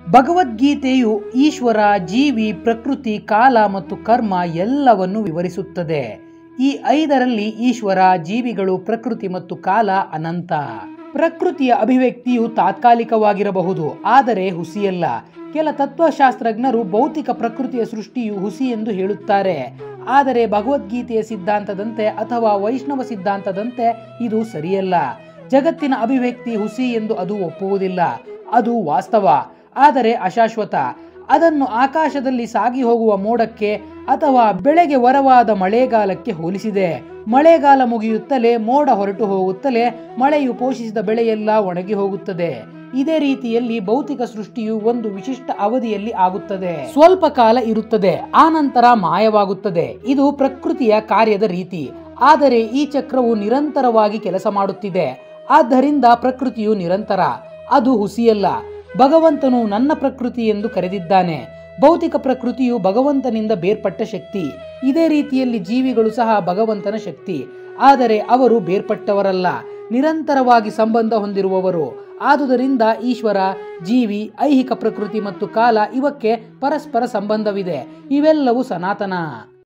ಭಗವದ್ಗೀತೆಯು ಈಶ್ವರ ಜೀವಿ ಪ್ರಕೃತಿ ಕಾಲ ಮತ್ತು ಕರ್ಮ ಎಲ್ಲವನ್ನು ವಿವರಿಸುತ್ತದೆ ಈ ಐದರಲ್ಲಿ ಈಶ್ವರ ಜೀವಿಗಳು ಪ್ರಕೃತಿ ಮತ್ತು ಕಾಲ ಅನಂತ ಪ್ರಕೃತಿಯ ಅಭಿವ್ಯಕ್ತಿಯು ತಾತ್ಕಾಲಿಕವಾಗಿರಬಹುದು ಆದರೆ ಹುಸಿಯಲ್ಲ ಕೆಲ ತತ್ವಶಾಸ್ತ್ರಜ್ಞರು ಭೌತಿಕ ಪ್ರಕೃತಿಯ ಸೃಷ್ಟಿಯು ಹುಸಿ ಎಂದು ಹೇಳುತ್ತಾರೆ ಆದರೆ ಭಗವದ್ಗೀತೆಯ ಸಿದ್ಧಾಂತದಂತೆ ಅಥವಾ ವೈಷ್ಣವ ಸಿದ್ಧಾಂತದಂತೆ ಇದು ಸರಿಯಲ್ಲ ಜಗತ್ತಿನ ಅಭಿವ್ಯಕ್ತಿ ಹುಸಿ ಎಂದು ಅದು ಒಪ್ಪುವುದಿಲ್ಲ ಅದು ವಾಸ್ತವ ಆದರೆ ಅಶಾಶ್ವತ ಅದನ್ನು ಆಕಾಶದಲ್ಲಿ ಸಾಗಿ ಹೋಗುವ ಮೋಡಕ್ಕೆ ಅಥವಾ ಬೆಳೆಗೆ ವರವಾದ ಮಳೆಗಾಲಕ್ಕೆ ಹೋಲಿಸಿದೆ ಮಳೆಗಾಲ ಮುಗಿಯುತ್ತಲೇ ಮೋಡ ಹೊರಟು ಹೋಗುತ್ತಲೇ ಮಳೆಯು ಪೋಷಿಸಿದ ಬೆಳೆಯೆಲ್ಲ ಒಣಗಿ ಹೋಗುತ್ತದೆ ಇದೇ ರೀತಿಯಲ್ಲಿ ಭೌತಿಕ ಸೃಷ್ಟಿಯು ಒಂದು ವಿಶಿಷ್ಟ ಅವಧಿಯಲ್ಲಿ ಆಗುತ್ತದೆ ಸ್ವಲ್ಪ ಕಾಲ ಇರುತ್ತದೆ ಆನಂತರ ಮಾಯವಾಗುತ್ತದೆ ಇದು ಪ್ರಕೃತಿಯ ಕಾರ್ಯದ ರೀತಿ ಆದರೆ ಈ ಚಕ್ರವು ನಿರಂತರವಾಗಿ ಕೆಲಸ ಮಾಡುತ್ತಿದೆ ಆದ್ದರಿಂದ ಪ್ರಕೃತಿಯು ನಿರಂತರ ಅದು ಹುಸಿಯಲ್ಲ ಭಗವಂತನು ನನ್ನ ಪ್ರಕೃತಿ ಎಂದು ಕರೆದಿದ್ದಾನೆ ಭೌತಿಕ ಪ್ರಕೃತಿಯು ಭಗವಂತನಿಂದ ಬೇರ್ಪಟ್ಟ ಶಕ್ತಿ ಇದೇ ರೀತಿಯಲ್ಲಿ ಜೀವಿಗಳು ಸಹ ಭಗವಂತನ ಶಕ್ತಿ ಆದರೆ ಅವರು ಬೇರ್ಪಟ್ಟವರಲ್ಲ ನಿರಂತರವಾಗಿ ಸಂಬಂಧ ಹೊಂದಿರುವವರು ಆದುದರಿಂದ ಈಶ್ವರ ಜೀವಿ ಐಹಿಕ ಪ್ರಕೃತಿ ಮತ್ತು ಕಾಲ ಇವಕ್ಕೆ ಪರಸ್ಪರ ಸಂಬಂಧವಿದೆ ಇವೆಲ್ಲವೂ ಸನಾತನ